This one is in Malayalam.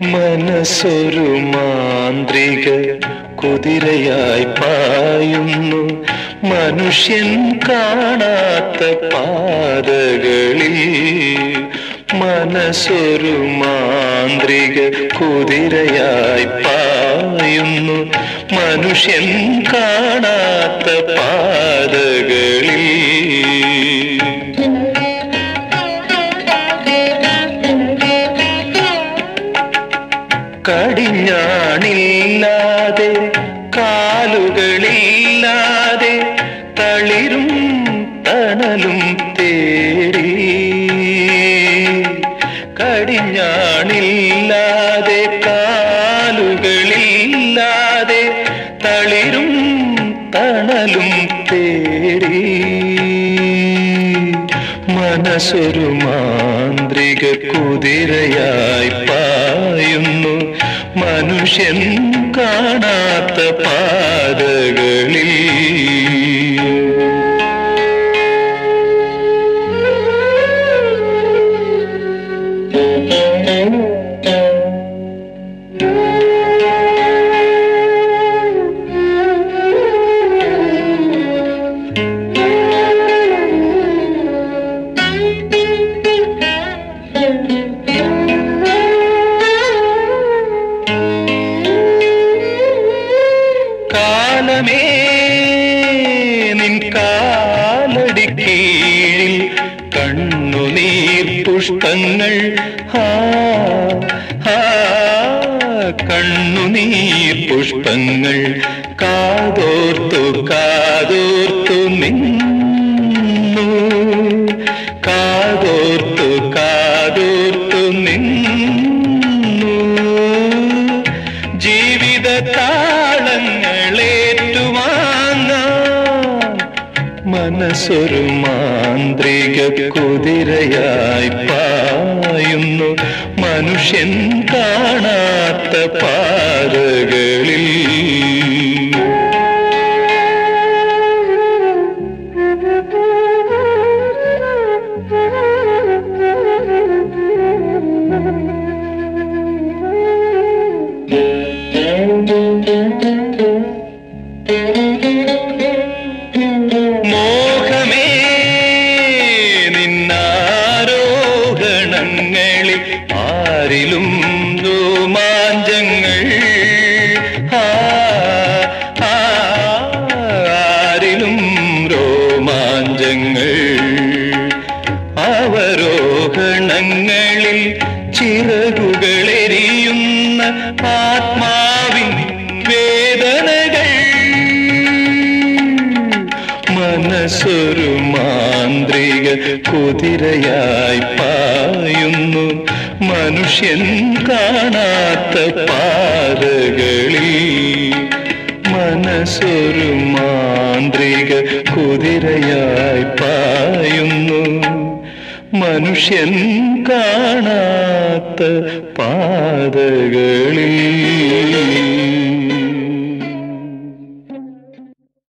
മനസ്സൊരു മാന്ത്രിക കുതിരയായി പായുന്നു മനുഷ്യൻ കാണാത്ത പാതകളിൽ മനസ്സൊരു മാന്ത്രിക കുതിരയായി പായുന്നു മനുഷ്യൻ കാണാത്ത പാതകളിൽ കടിഞ്ഞാണില്ലാതെ കാലുകളില്ലാതെ തളിരും തണലും തേടി കടിഞ്ഞാണില്ലാതെ കാലുകളില്ലാതെ തളിരും തണലും തേടി മനസ്സൊരു മാന്ത്രിക കുതിരയായി പായുന്നു മനുഷ്യൻ കാണാത്ത പാതകളിൽ കാലമേ നിൻ കാലടി കീഴിൽ കണ്ണുനീർ പുഷ്പങ്ങൾ ഹാ ഹാ കണ്ണുനീർ പുഷ്പങ്ങൾ കാതോർത്തു കാതോർത്തു നിന്നു കാതോർത്തു കാതോർത്തു നിന്നു ജീവിത താളങ്ങളേറ്റുവാങ്ങാൻ മനസ്സൊരു മാന്ത്രിക കുതിരയായി പായുന്നു മനുഷ്യൻ കാണാത്ത പാതകളിൽ മോഹമേ നിന്നാരോഹണങ്ങളിൽ ആരിലും രോമാഞ്ചങ്ങൾ ആ, ആ, ആരിലും രോമാഞ്ചങ്ങൾ അവരോഹണങ്ങളിൽ ചിറകുകളെരിയുന്ന ആത്മാവിൻ വേദനകൾ മനസ്സൊരു മാന്ത്രിക കുതിരയായി പായുന്നു മനുഷ്യൻ കാണാത്ത പാതകളിൽ മനസ്സൊരു മാന്ത്രിക കുതിരയായി പായുന്നു മനുഷ്യൻ കാണാത്ത പാതകളിൽ